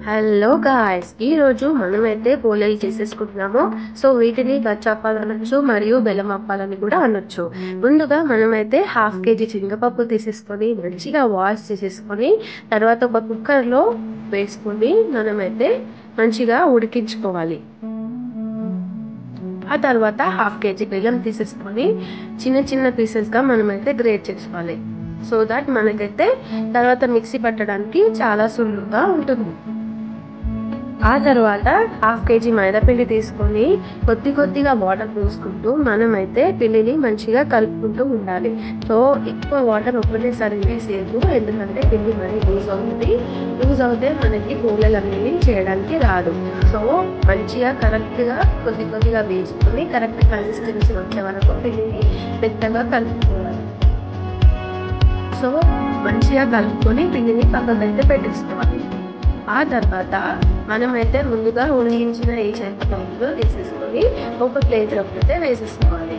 hello guys ఈరోజు మనమైతే పోలేలు చేసేసుకుంటున్నాము so వీటిని గచ్చప్పాలు అనొచ్చు మరియు బెల్లం అప్పాలని కూడా అనొచ్చు ముందుగా మనమైతే హాఫ్ కేజీ శనగపప్పు తీసేసుకొని మంచిగా వాష్ చేసేసుకొని తర్వాత ఒక కుక్కర్లో వేసుకొని మనమైతే మంచిగా ఉడికించుకోవాలి ఆ తర్వాత హాఫ్ కేజీ బెల్లం తీసేసుకొని చిన్న చిన్న పీసెస్గా మనమైతే గ్రేట్ చేసుకోవాలి సో దట్ మనకైతే తర్వాత మిక్సీ పట్టడానికి చాలా సులువుగా ఉంటుంది ఆ తర్వాత హాఫ్ కేజీ మైదాపిండి తీసుకొని కొద్ది కొద్దిగా వాటర్ పోసుకుంటూ మనమైతే పిండిని మంచిగా కలుపుకుంటూ ఉండాలి సో ఎక్కువ వాటర్ ఒకటేసారి వేసేదు ఎందుకంటే పిండి మరి లూజ్ అవుతుంది లూజ్ అవుతే మనకి పూలలు అనేవి చేయడానికి రాదు సో మంచిగా కరెక్ట్గా కొద్ది కొద్దిగా వేసుకొని కరెక్ట్ కన్సిస్టెన్సీ వచ్చే వరకు పిండిని మెత్తగా కలుపుకోవాలి సో మంచిగా కలుపుకొని పిండిని పక్కనైతే పెట్టేసుకోవాలి ఆ తర్వాత మనమైతే ముందుగా ఉడికించిన ఈ శనగపప్పులు తీసేసుకొని ఒక ప్లేట్లోకి అయితే వేసేసుకోవాలి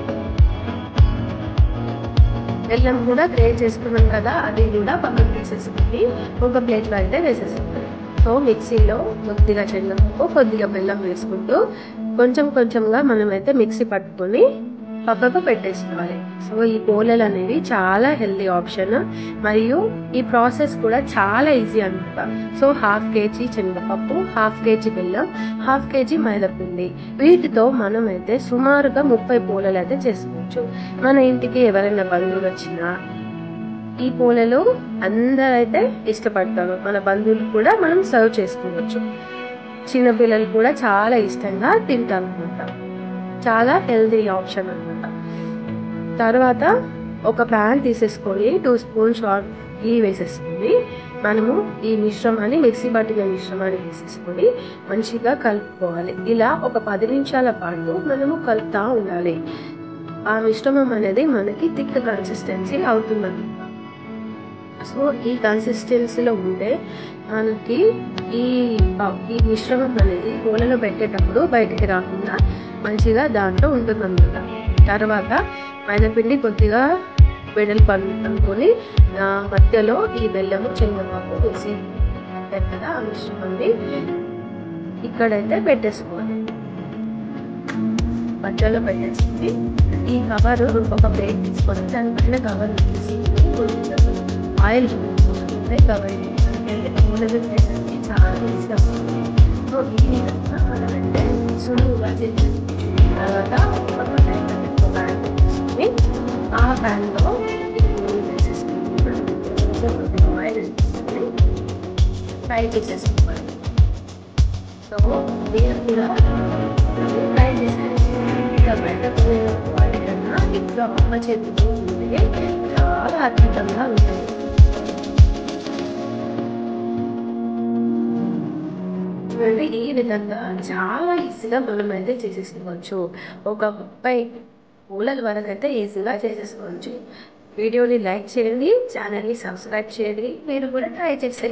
బెల్లం కూడా గ్రేట్ చేసుకున్నాం కదా అది కూడా పక్కన తీసేసుకొని ఒక ప్లేట్లో అయితే వేసేసుకోవాలి సో మిక్సీలో కొద్దిగా శనగపప్పు కొద్దిగా బెల్లం వేసుకుంటూ కొంచెం కొంచెంగా మనమైతే మిక్సీ పట్టుకొని పక్కకు పెట్టేసుకోవాలి సో ఈ పోలలు అనేవి చాలా హెల్దీ ఆప్షన్ మరియు ఈ ప్రాసెస్ కూడా చాలా ఈజీ అనమాట సో హాఫ్ కేజీ శనగపప్పు హాఫ్ కేజీ బెల్లం హాఫ్ కేజీ మైదాపిండి వీటితో మనమైతే సుమారుగా ముప్పై పోలలు అయితే చేసుకోవచ్చు మన ఇంటికి ఎవరైనా బంధువులు వచ్చినా ఈ పూలలు అందరైతే ఇష్టపడతారు మన బంధువులు కూడా మనం సర్వ్ చేసుకోవచ్చు చిన్నపిల్లలు కూడా చాలా ఇష్టంగా తింటారు అనమాట చాలా హెల్తీ ఆప్షన్ అనమాట తర్వాత ఒక ప్యాన్ తీసేసుకొని టూ స్పూన్స్ గీ వేసేసుకొని మనము ఈ మిశ్రమాన్ని మిక్సీ పట్టిన మిశ్రమాన్ని వేసేసుకొని మంచిగా కలుపుకోవాలి ఇలా ఒక పది నిమిషాల పాటు మనము కలుపుతూ ఉండాలి ఆ మిశ్రమం అనేది మనకి థిక్ కన్సిస్టెన్సీ అవుతుందండి సో ఈ కన్సిస్టెన్సీలో ఉంటే మనకి ఈ ఈ మిశ్రమం అనేది పూలలో పెట్టేటప్పుడు బయటికి రాకుండా మంచిగా దాంట్లో ఉంటుందన్నమాట తర్వాత మైదాపిండి కొద్దిగా వెడల్ అనుకొని మధ్యలో ఈ బెల్లము శనగపప్పు వేసి పెద్దగా ఆ మిశ్రమాన్ని ఇక్కడైతే పెట్టేసుకోవాలి మధ్యలో పెట్టేసుకుని ఈ కవర్ ఒక ప్లేట్ తీసుకొని దానిపైన కవర్ తీసి ఆయిల్ కవర్ చాలా ఇష్టం సో ఈ విధంగా మనం అంటే సులువుగా చేసేది తర్వాత ఒక ప్యాన్ తీసుకొని ఆ ప్యాన్లో ఆయిల్ ఫ్రై చేసేసుకోవాలి సో దీని కూడా ఫ్రై చేసేది ఇంకా బయట వాటికన్నా ఇంకా అమ్మ చేతితో ఉంటే చాలా అద్భుతంగా ఉంటుంది అంటే ఈ విధంగా చాలా ఈజీగా మనం అయితే చేసేసుకోవచ్చు ఒక ముప్పై పూలల వరకు అయితే ఈజీగా చేసేసుకోవచ్చు వీడియోని లైక్ చేయండి ఛానల్ని సబ్స్క్రైబ్ చేయండి మీరు కూడా ట్రై చేసేయండి